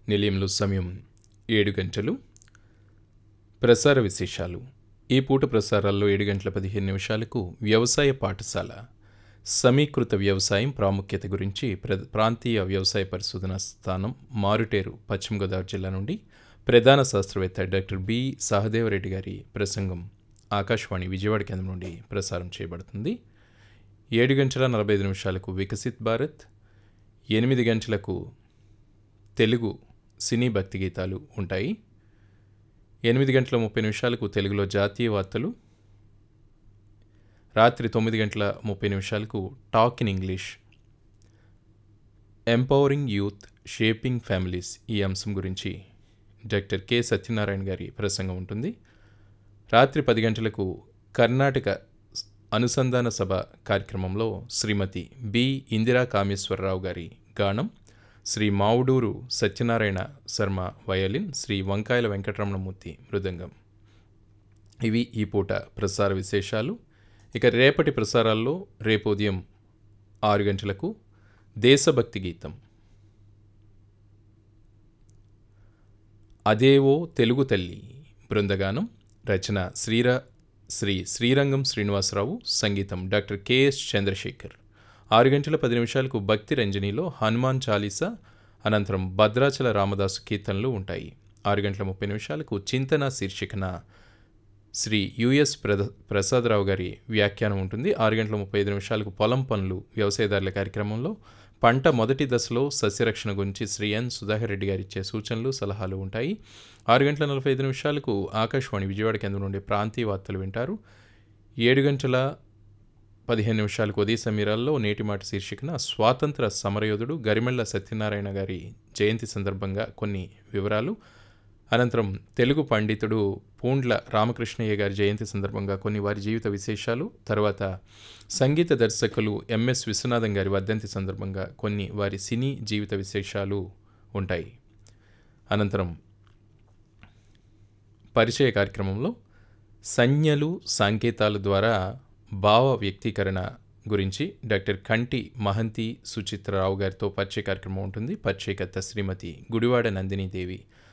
నిలయంలో సమయం ఏడు గంటలు ప్రసార విశేషాలు ఈ పూట ప్రసారాల్లో ఏడు గంటల పదిహేను నిమిషాలకు వ్యవసాయ పాఠశాల సమీకృత వ్యవసాయం ప్రాముఖ్యత గురించి ప్ర ప్రాంతీయ వ్యవసాయ పరిశోధన స్థానం మారుటేరు పశ్చిమ గోదావరి జిల్లా నుండి ప్రధాన శాస్త్రవేత్త డాక్టర్ బి సహదేవరెడ్డి గారి ప్రసంగం ఆకాశవాణి విజయవాడ కేంద్రం నుండి ప్రసారం చేయబడుతుంది ఏడు గంటల నలభై ఐదు నిమిషాలకు వికసిత్ భారత్ ఎనిమిది గంటలకు తెలుగు సినీ భక్తి గీతాలు ఉంటాయి ఎనిమిది గంటల ముప్పై నిమిషాలకు తెలుగులో జాతీయ వార్తలు రాత్రి తొమ్మిది గంటల ముప్పై నిమిషాలకు talk in English empowering youth shaping families ఈ అంశం గురించి డాక్టర్ కె సత్యనారాయణ గారి ప్రసంగం ఉంటుంది రాత్రి పది గంటలకు కర్ణాటక అనుసంధాన సభ కార్యక్రమంలో శ్రీమతి బి ఇందిరా కామేశ్వరరావు గారి గానం శ్రీ మావుడూరు సత్యనారాయణ శర్మ వయలిన్ శ్రీ వంకాయల వెంకటరమణమూర్తి మృదంగం ఇవి ఈ పూట ప్రసార విశేషాలు ఇక రేపటి ప్రసారాల్లో రేపు ఉదయం ఆరు గంటలకు దేశభక్తి గీతం అదేవో తెలుగు తల్లి బృందగానం రచన శ్రీరా శ్రీ శ్రీరంగం శ్రీనివాసరావు సంగీతం డాక్టర్ కెఎస్ చంద్రశేఖర్ ఆరు గంటల పది నిమిషాలకు భక్తి రంజనిలో హనుమాన్ చాలీసా అనంతరం భద్రాచల రామదాసు కీర్తనలు ఉంటాయి ఆరు గంటల ముప్పై నిమిషాలకు చింతన శీర్షికన శ్రీ యుఎస్ ప్రద ప్రసాదరావు గారి వ్యాఖ్యానం ఉంటుంది ఆరు గంటల ముప్పై ఐదు నిమిషాలకు పొలం పనులు వ్యవసాయదారుల కార్యక్రమంలో పంట మొదటి దశలో సస్యరక్షణ గురించి శ్రీ ఎన్ సుధాకర్ రెడ్డి గారు ఇచ్చే సూచనలు సలహాలు ఉంటాయి ఆరు గంటల నలభై ఐదు నిమిషాలకు ఆకాశవాణి విజయవాడ కేంద్రం నుండి ప్రాంతీయ వార్తలు వింటారు ఏడు గంటల పదిహేను నిమిషాలకు ఉదయ సమీరాల్లో నేటి మాట శీర్షికన స్వాతంత్ర సమరయోధుడు గరిమెళ్ల సత్యనారాయణ గారి జయంతి సందర్భంగా కొన్ని వివరాలు అనంతరం తెలుగు పండితుడు పూండ్ల రామకృష్ణయ్య గారి జయంతి సందర్భంగా కొన్ని వారి జీవిత విశేషాలు తర్వాత సంగీత దర్శకులు ఎంఎస్ విశ్వనాథం గారి వర్ధంతి సందర్భంగా కొన్ని వారి సినీ జీవిత విశేషాలు ఉంటాయి అనంతరం పరిచయ కార్యక్రమంలో సంజ్ఞలు సంకేతాల ద్వారా భావ వ్యక్తీకరణ గురించి డాక్టర్ కంటి మహంతి సుచిత్రరావు గారితో పరిచయ కార్యక్రమం ఉంటుంది పరిచయకర్త శ్రీమతి గుడివాడ నందినీదేవి